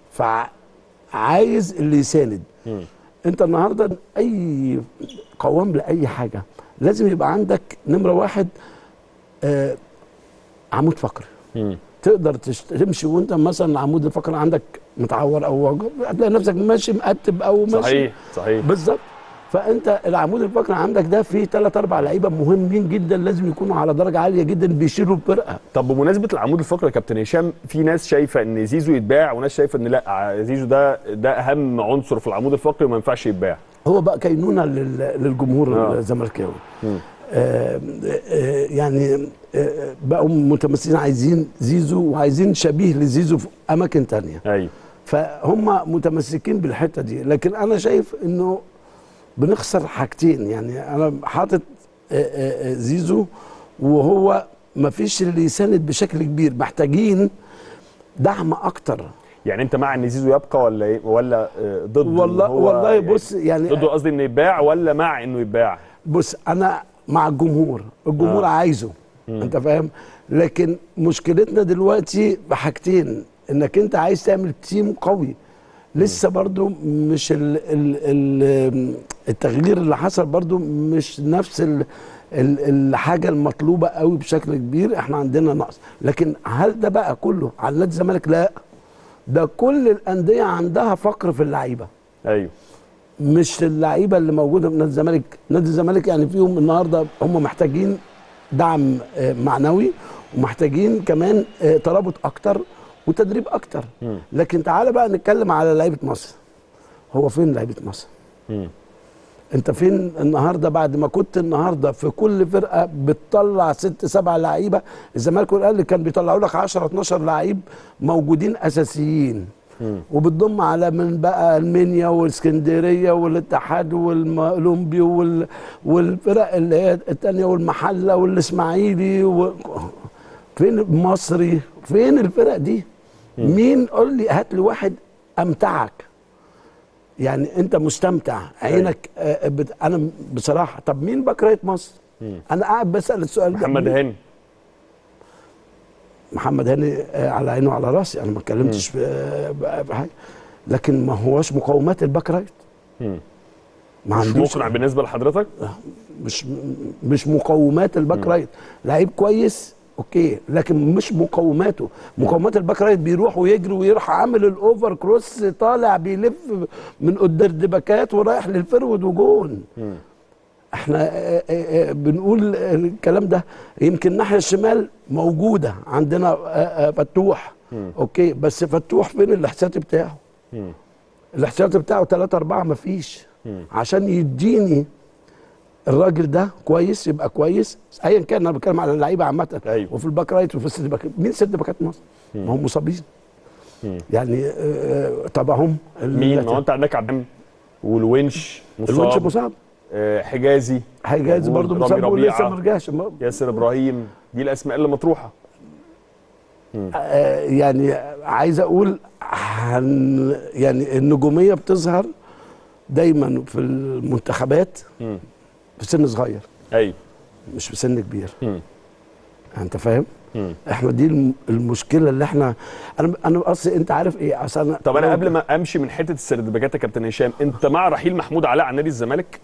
فعايز اللي يساند مم. انت النهارده اي قوام لاي حاجه لازم يبقى عندك نمره واحد آه عمود فقري مم. تقدر تشت... تمشي وانت مثلا العمود الفقري عندك متعور او هتلاقي نفسك ماشي مقتب او ماشي صحيح صحيح بالظبط فانت العمود الفقري عندك ده فيه ثلاث اربع لعيبه مهمين جدا لازم يكونوا على درجه عاليه جدا بيشيلوا الفرقه طب بمناسبه العمود الفقري يا كابتن هشام في ناس شايفه ان زيزو يتباع وناس شايفه ان لا زيزو ده ده اهم عنصر في العمود الفقري وما ينفعش يتباع هو بقى كينونه لل- للجمهور آه. الزملكاوي مم. آه آه يعني آه بقوا متمسكين عايزين زيزو وعايزين شبيه لزيزو في اماكن تانية ايوه فهم متمسكين بالحته دي لكن انا شايف انه بنخسر حاجتين يعني انا حاطط آه، آه، آه، زيزو وهو ما فيش اللي يساند بشكل كبير محتاجين دعم اكتر يعني انت مع ان زيزو يبقى ولا ايه ولا آه، ضد إن والله هو والله يعني بص يعني ضده قصدي انه يتباع ولا مع انه يتباع بص انا مع الجمهور الجمهور آه. آه. عايزه انت فاهم لكن مشكلتنا دلوقتي بحاجتين انك انت عايز تعمل تيم قوي لسه برضو مش ال ال ال التغيير اللي حصل برضو مش نفس ال ال الحاجه المطلوبه قوي بشكل كبير احنا عندنا نقص لكن هل ده بقى كله على نادي الزمالك لا ده كل الانديه عندها فقر في اللعيبه ايوه مش اللعيبه اللي موجوده في نادي الزمالك نادي الزمالك يعني فيهم النهارده هم محتاجين دعم آه، معنوي ومحتاجين كمان آه، ترابط اكتر وتدريب اكتر مم. لكن تعالى بقى نتكلم على لعيبه مصر هو فين لعيبه مصر مم. انت فين النهارده بعد ما كنت النهارده في كل فرقه بتطلع ست سبع لعيبه الزمالك والاهلي كان بيطلعوا لك 10 12 لعيب موجودين اساسيين وبتضم على من بقى المنيا والاسكندريه والاتحاد والاولمبي وال... والفرق اللي هي الثانيه والمحله والاسماعيلي و... فين المصري فين الفرق دي مين قول لي هات لي واحد امتعك يعني انت مستمتع عينك آه، بت... انا بصراحه طب مين بكرهت مصر انا قاعد بسال السؤال ده محمد مين؟ هاني محمد هاني آه، على عيني وعلى راسي انا ما اتكلمتش في- ب- بحاجه لكن ما هوش مقومات الباك رايت مم. ما مش عندوش مقنع بالنسبه لحضرتك مش مش مقومات الباك رايت لعيب كويس اوكي لكن مش مقوماته مقومات الباك رايت بيروح ويجري ويروح عامل الاوفر كروس طالع بيلف من قدام الدبكات ورايح للفرود وجون احنا آه، آه، آه، بنقول الكلام ده يمكن الناحيه الشمال موجوده عندنا آه، آه، فتوح اوكي بس فتوح فين الاحتياطي بتاعه مم. الاحتياطي بتاعه 3 4 مفيش عشان يديني الراجل ده كويس يبقى كويس ايا كان انا بتكلم على اللعيبه عامه أيوة. وفي الباك رايت وفي السد باك مين سد باكات مصر؟ ما هم مصابين يعني آه، طب هم مين ما هو انت عندك عبد المنعم والونش الونش مصاب مصاب آه، حجازي حجاز موجود، برضه رامي مصاب ولسه ربيعة، ما رجعش ما- ياسر ابراهيم دي الاسماء اللي مطروحه آه، يعني عايز اقول هن يعني النجوميه بتظهر دايما في المنتخبات مم. في سن صغير ايوه مش في سن كبير مم. انت فاهم مم. احنا دي الم- المشكله اللي احنا انا انا اصل انت عارف ايه اصل انا طب انا لو- قبل ما امشي من حته السردباكات يا كابتن هشام انت مع رحيل محمود علاء عن نادي الزمالك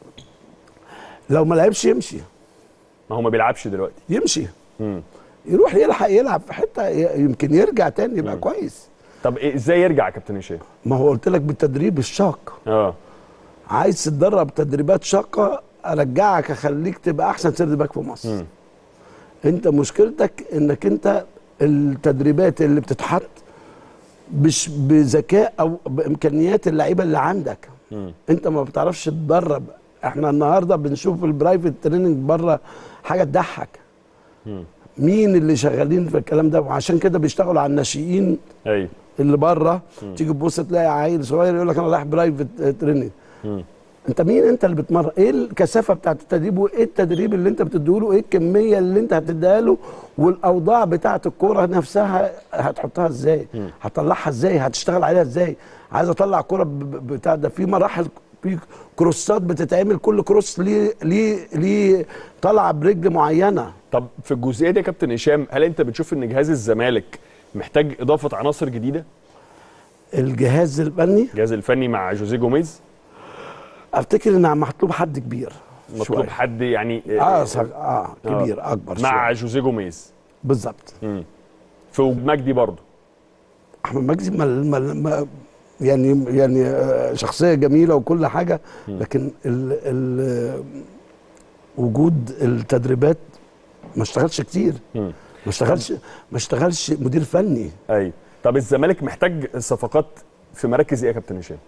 لو ما لعبش يمشي ما هو ما بيلعبش دلوقتي يمشي مم. يروح يلحق يلعب في حته ي- يمكن يرجع تاني يبقى كويس طب إيه ازاي يرجع يا كابتن هشام ما هو قلت لك بالتدريب الشاق اه عايز تتدرب تدريبات شاقه ارجعك اخليك تبقى احسن سيرد باك في مصر مم. انت مشكلتك انك انت التدريبات اللي بتتحط مش بذكاء او بامكانيات اللعيبه اللي عندك مم. انت ما بتعرفش تدرب احنا النهارده بنشوف البرايفت تريننج بره حاجه تضحك مم. مين اللي شغالين في الكلام ده وعشان كده بيشتغلوا على الناشئين ايوه اللي بره تيجي تبص تلاقي عيل صغير يقول لك انا رايح برايفت تريننج مم. انت مين انت اللي بتمرن ايه الكثافه بتاعت التدريب وايه التدريب اللي انت بتديله ايه الكميه اللي انت هتديها له والاوضاع بتاعت الكوره نفسها هتحطها ازاي هتطلعها ازاي هتشتغل عليها ازاي عايز اطلع كوره ب- ب- بتاع ده في مراحل في كروسات بتتعمل كل كروس ليه ليه ليه طالعه برجل معينه طب في الجزئيه دي يا كابتن هشام هل انت بتشوف ان جهاز الزمالك محتاج اضافه عناصر جديده الجهاز الفني الجهاز الفني مع جوزيه جوميز افتكر ان مطلوب حد كبير مطلوب شوية. حد يعني اه صح اه كبير اكبر مع شوية. جوزيه جوميز بالظبط مم. في مجدي برضه احمد مجدي ما ما ما يعني يعني آه، شخصيه جميله وكل حاجه لكن ال ال وجود التدريبات ما اشتغلش كتير مم. ما اشتغلش ما اشتغلش مدير فني ايوه طب الزمالك محتاج صفقات في مراكز ايه يا كابتن هشام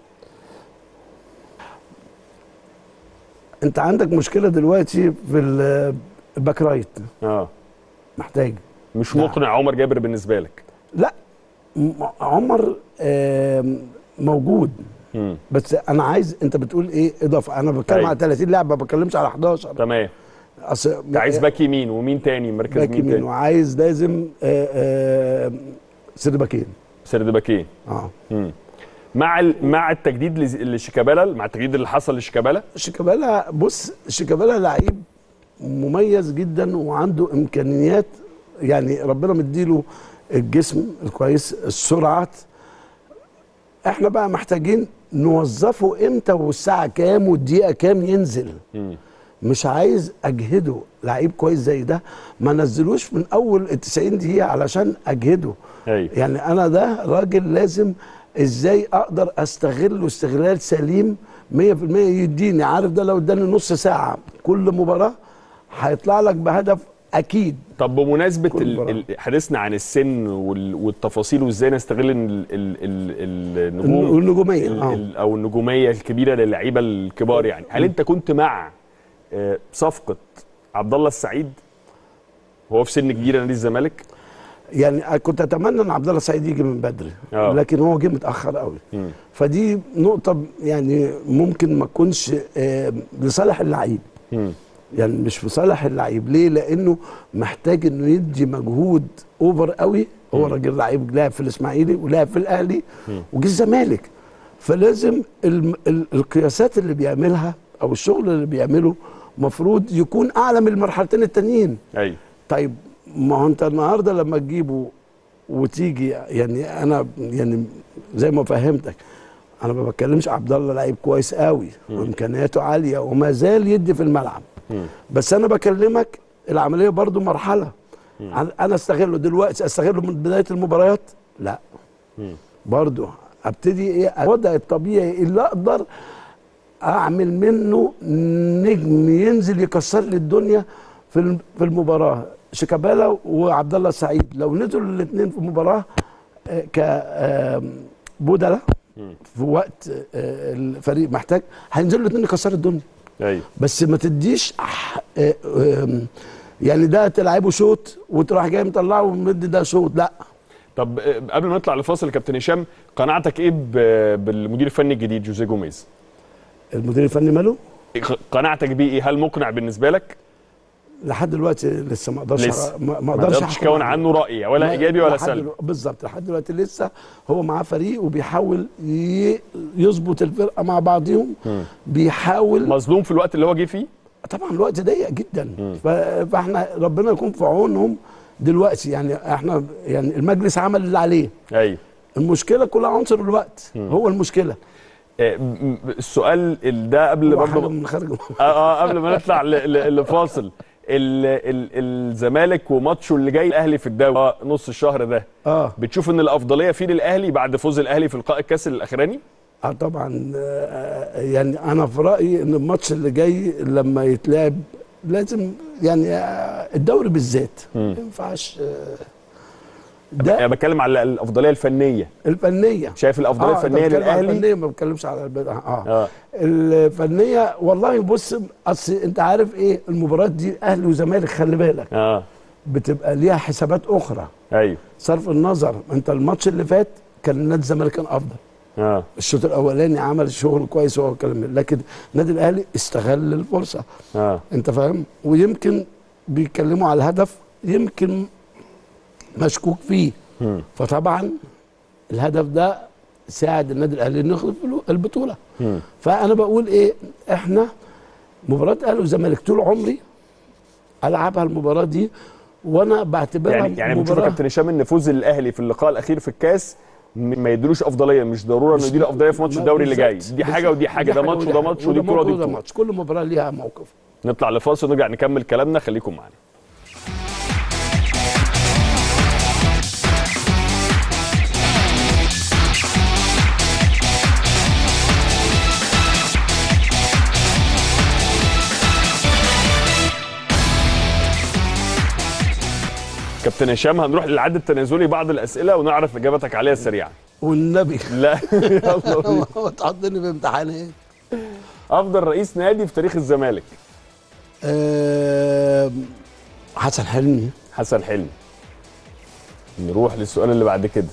انت عندك مشكله دلوقتي في ال- الباك رايت اه محتاج مش نعم. مقنع عمر جابر بالنسبه لك لا م- عمر آم، موجود مم. بس انا عايز انت بتقول ايه اضافه انا بتكلم أيوة. على 30 لاعب ما بتكلمش على 11 تمام اصل انت عايز باك يمين ومين تاني مركز باك مين يمين تاني وعايز لازم آه، آه، سير باكين سرد باكين اه مم. مع ال... مع التجديد لز- لشيكابالا مع التجديد اللي حصل لشيكابالا شيكابالا بص شيكابالا لعيب مميز جدا وعنده امكانيات يعني ربنا مديله الجسم الكويس السرعات احنا بقى محتاجين نوظفه امتى والساعه كام والدقيقه كام ينزل مم. مش عايز اجهده لعيب كويس زي ده ما نزلوش من اول ال 90 دقيقه علشان اجهده ايوه يعني انا ده راجل لازم ازاي اقدر استغله استغلال سليم 100% يديني عارف ده لو اداني نص ساعه كل مباراه هيطلع لك بهدف اكيد طب بمناسبه كل ال... مباراة. ال... حديثنا عن السن وال... والتفاصيل وازاي نستغل ال... ال... ال... النجوم والنجوميه ال... اه ال... او النجوميه الكبيره للعيبه الكبار يعني هل انت كنت مع آه، صفقه عبد الله السعيد وهو في سن كبير نادي الزمالك يعني كنت اتمنى ان عبد الله السعيد يجي من بدري آه. لكن هو جه متاخر قوي مم. فدي نقطه يعني ممكن ما تكونش آه، لصالح اللعيب مم. يعني مش في صالح اللعيب ليه لانه محتاج انه يدي مجهود اوفر قوي هو راجل لعيب لعب في الاسماعيلي ولعب في الاهلي وجه الزمالك فلازم الم- ال- القياسات اللي بيعملها او الشغل اللي بيعمله مفروض يكون اعلى من المرحلتين التانيين ايوه طيب ما هو انت النهارده لما تجيبه وتيجي يعني انا يعني زي ما فهمتك انا ما بتكلمش عبد الله لعيب كويس قوي وامكانياته عاليه وما زال يدي في الملعب مم. بس انا بكلمك العمليه برضو مرحله عن- انا استغله دلوقتي استغله من بدايه المباريات لا مم. برضو ابتدي ايه الوضع الطبيعي اللي اقدر اعمل منه نجم ينزل يكسر لي الدنيا في الم- في المباراه شيكابالا وعبد الله السعيد لو نزلوا الاثنين في مباراه آه، ك آم، بدله في وقت آه، الفريق محتاج هينزلوا الاثنين يكسروا الدنيا ايوه بس ما تديش ح- آه، آم، يعني ده تلعبه شوط وتروح جاي مطلعه ومدي ده شوط لا طب آه، قبل ما نطلع لفاصل يا كابتن هشام قناعتك ايه ب- بالمدير الفني الجديد جوزيه جوميز المدير الفني ماله قناعتك بيه ايه هل مقنع بالنسبه لك لحد دلوقتي لسه ما اقدرش لسه. ما ما ما اقدرش تقدرش أحكم تكون عليه. عنه راي ولا ما- ايجابي ولا لحد سلبي دلو- بالظبط لحد دلوقتي لسه هو معاه فريق وبيحاول ي- يظبط الفرقه مع بعضهم بيحاول مظلوم في الوقت اللي هو جه فيه طبعا الوقت ضيق جدا ف- فاحنا ربنا يكون في عونهم دلوقتي يعني احنا يعني المجلس عمل اللي عليه ايوه المشكله كلها عنصر الوقت هو المشكله آه، م- م- السؤال ال- ده قبل هو حاجة برضه من خارج اه اه قبل ما نطلع ل- ل- لفاصل ال- ال- الزمالك وماتشه اللي جاي الاهلي في الدوري آه، نص الشهر ده اه بتشوف ان الافضليه فيه للاهلي بعد فوز الاهلي في لقاء الكاس الاخراني اه طبعا آه، يعني انا في رايي ان الماتش اللي جاي لما يتلعب لازم يعني آه، الدوري بالذات ما ينفعش آه، ده انا بتكلم على الافضليه الفنيه الفنيه شايف الافضليه آه، أنت الفنيه بتتكلم على للاهلي الفنيه ما بتكلمش على الب... اه, اه الفنيه والله بص اصل انت عارف ايه المباريات دي اهلي وزمالك خلي بالك اه بتبقى ليها حسابات اخرى ايوه صرف النظر انت الماتش اللي فات كان نادي الزمالك كان افضل اه الشوط الاولاني عمل شغل كويس وهو الكلام لكن النادي الاهلي استغل الفرصه اه انت فاهم ويمكن بيتكلموا على الهدف يمكن مشكوك فيه مم. فطبعا الهدف ده ساعد النادي الاهلي انه ياخد البلو- البطوله مم. فانا بقول ايه احنا مباراه اهلي وزمالك طول عمري العبها المباراه دي وانا بعتبرها يعني يعني بتشوف يا مباراه كابتن هشام ان فوز الاهلي في اللقاء الاخير في الكاس م- ما يديلوش افضليه مش ضروره انه يديله افضليه في ماتش ما- الدوري اللي جاي بالظبط. دي حاجه ودي حاجه ده ماتش وده ماتش ودي بطوله ودي وده بطوله ماتش كل مباراه ليها موقف نطلع لفاصل ونرجع نكمل كلامنا خليكم معانا كابتن هشام هنروح للعد التنازلي بعض الاسئله ونعرف اجابتك عليها سريعا والنبي لا يلا بينا. تحطني في امتحان ايه افضل رئيس نادي في تاريخ الزمالك آم، حسن حلمي حسن حلمي نروح للسؤال اللي بعد كده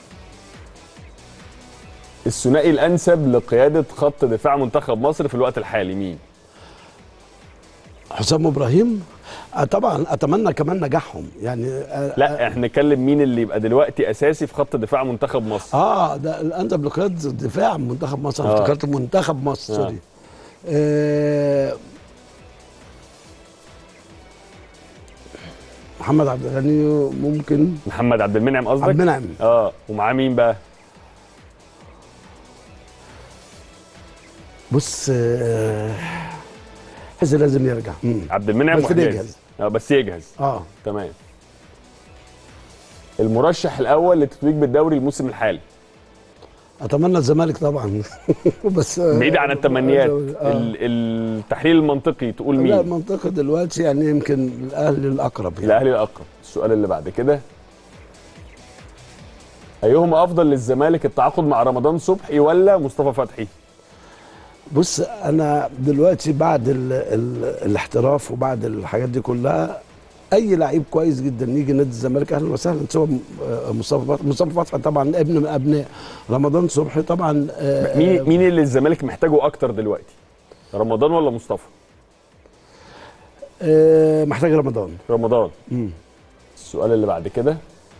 الثنائي الانسب لقياده خط دفاع منتخب مصر في الوقت الحالي مين حسام ابراهيم آه، طبعا اتمنى كمان نجاحهم يعني آه، لا احنا نتكلم مين اللي يبقى دلوقتي اساسي في خط دفاع منتخب مصر اه ده الانسب لقياده دفاع منتخب مصر آه. آه. افتكرت منتخب مصر آه. سوري آه محمد عبد الغني ممكن محمد عبد المنعم عبد قصدك المنعم اه ومعاه مين بقى بص آه حس لازم يرجع مم. عبد المنعم بس وحجاز. يجهز. اه بس يجهز اه تمام المرشح الاول للتتويج بالدوري الموسم الحالي اتمنى الزمالك طبعا بس آه، بعيد عن التمنيات آه. ال- التحليل المنطقي تقول لا مين المنطقه دلوقتي يعني يمكن الاهلي الاقرب يعني. الاهلي الاقرب السؤال اللي بعد كده ايهما افضل للزمالك التعاقد مع رمضان صبحي ولا مصطفى فتحي بص انا دلوقتي بعد ال ال الاحتراف وبعد الحاجات دي كلها اي لعيب كويس جدا يجي نادي الزمالك اهلا وسهلا سواء آه، مصطفى فتحي مصطفى فتحي طبعا ابن من ابناء رمضان صبحي طبعا آه، مين مين اللي الزمالك محتاجه اكتر دلوقتي رمضان ولا مصطفى آه، محتاج رمضان رمضان السؤال اللي بعد كده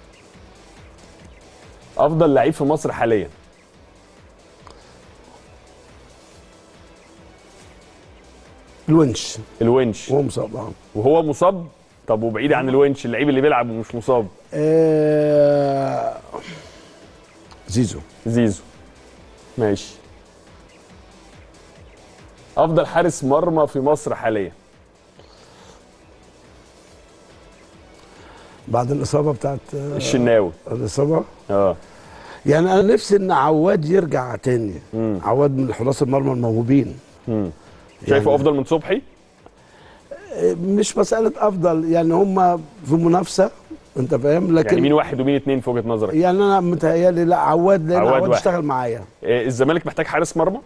افضل لعيب في مصر حاليا الونش الونش وهو مصاب آه. وهو مصاب طب وبعيد عن الونش اللعيب اللي بيلعب ومش مصاب آه، زيزو زيزو ماشي افضل حارس مرمى في مصر حاليا بعد الاصابه بتاعت آه، الشناوي الاصابه اه يعني انا نفسي ان عواد يرجع تاني مم. عواد من حراس المرمى الموهوبين مم. شايفه يعني- افضل من صبحي آه، مش مساله افضل يعني هم في منافسه انت فاهم لكن يعني مين واحد ومين اتنين في وجهه نظرك يعني انا متهيألي لا عواد لان عواد عواد, واحد. اشتغل معايا آه، الزمالك محتاج حارس مرمى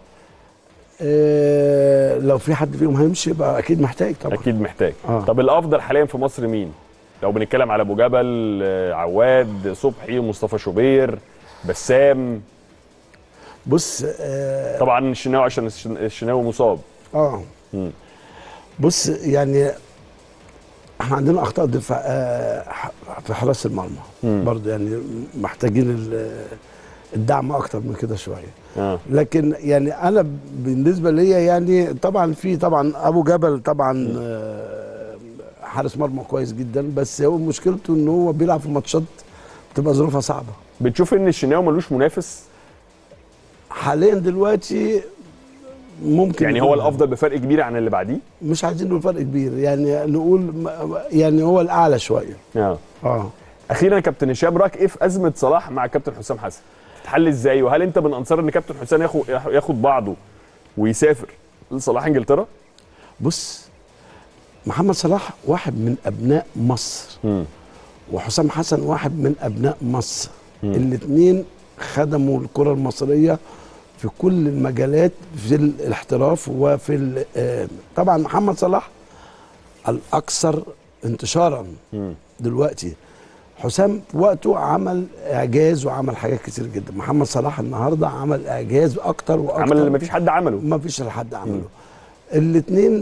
إيه لو في حد فيهم هيمشي يبقى اكيد محتاج طبعا اكيد محتاج آه. طب الافضل حاليا في مصر مين لو بنتكلم على ابو جبل آه، عواد صبحي مصطفى شوبير بسام بص اه, طبعا الشناوي عشان الشن- الشناوي مصاب آه. مم. بص يعني احنا عندنا اخطاء دفاع آه ح- في حراسه المرمى مم. برضه يعني محتاجين ال- الدعم اكتر من كده شويه اه لكن يعني انا بالنسبه ليا يعني طبعا في طبعا ابو جبل طبعا آه، حارس مرمى كويس جدا بس هو مشكلته ان هو بيلعب في ماتشات بتبقى ظروفها صعبه بتشوف ان الشناوي ملوش منافس حاليا دلوقتي ممكن يعني هو نقول- الافضل بفرق كبير عن اللي بعديه مش عايزين نقول فرق كبير يعني نقول م- يعني هو الاعلى شويه اه اه اخيرا يا كابتن هشام رايك ايه في ازمه صلاح مع كابتن حسام حسن تتحل ازاي وهل انت من انصار ان كابتن حسام ياخد ياخد بعضه ويسافر لصلاح انجلترا بص محمد صلاح واحد من ابناء مصر امم وحسام حسن واحد من ابناء مصر الاثنين خدموا الكره المصريه في كل المجالات في الاحتراف وفي ال- آه، طبعا محمد صلاح الاكثر انتشارا دلوقتي حسام في وقته عمل اعجاز وعمل حاجات كتير جدا محمد صلاح النهارده عمل اعجاز اكتر واكتر عمل اللي مفيش حد عمله ما فيش حد عمله الاثنين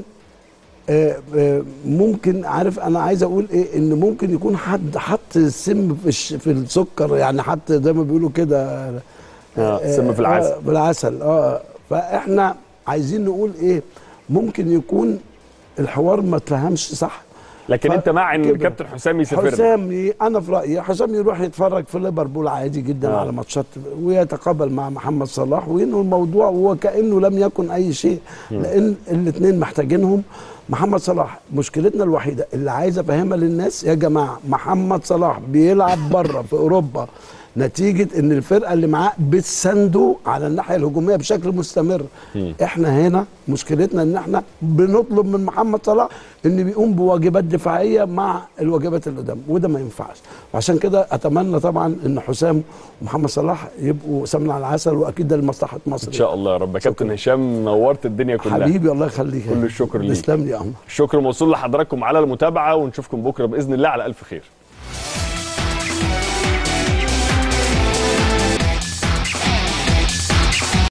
ممكن عارف انا عايز اقول ايه ان ممكن يكون حد حط السم في الش في السكر يعني حط زي ما بيقولوا كده اه سم في العسل آه بالعسل اه فاحنا عايزين نقول ايه ممكن يكون الحوار ما اتفهمش صح لكن ف- انت مع ان كده. كابتن حسام يسافر حسام ي- انا في رايي حسام يروح يتفرج في ليفربول عادي جدا آه. على ماتشات ويتقابل مع محمد صلاح وينهوا الموضوع وكانه لم يكن اي شيء لان الاثنين محتاجينهم محمد صلاح مشكلتنا الوحيده اللي عايز افهمها للناس يا جماعه محمد صلاح بيلعب بره في اوروبا نتيجه ان الفرقه اللي معاه بتسنده على الناحيه الهجوميه بشكل مستمر احنا هنا مشكلتنا ان احنا بنطلب من محمد صلاح ان بيقوم بواجبات دفاعيه مع الواجبات اللي قدام وده ما ينفعش عشان كده اتمنى طبعا ان حسام ومحمد صلاح يبقوا سمنه على العسل واكيد ده لمصلحه مصر ان شاء الله يا رب يا كابتن هشام نورت الدنيا كلها حبيبي الله يخليك كل الشكر ليك. تسلم لي يا عمر الشكر موصول لحضراتكم على المتابعه ونشوفكم بكره باذن الله على الف خير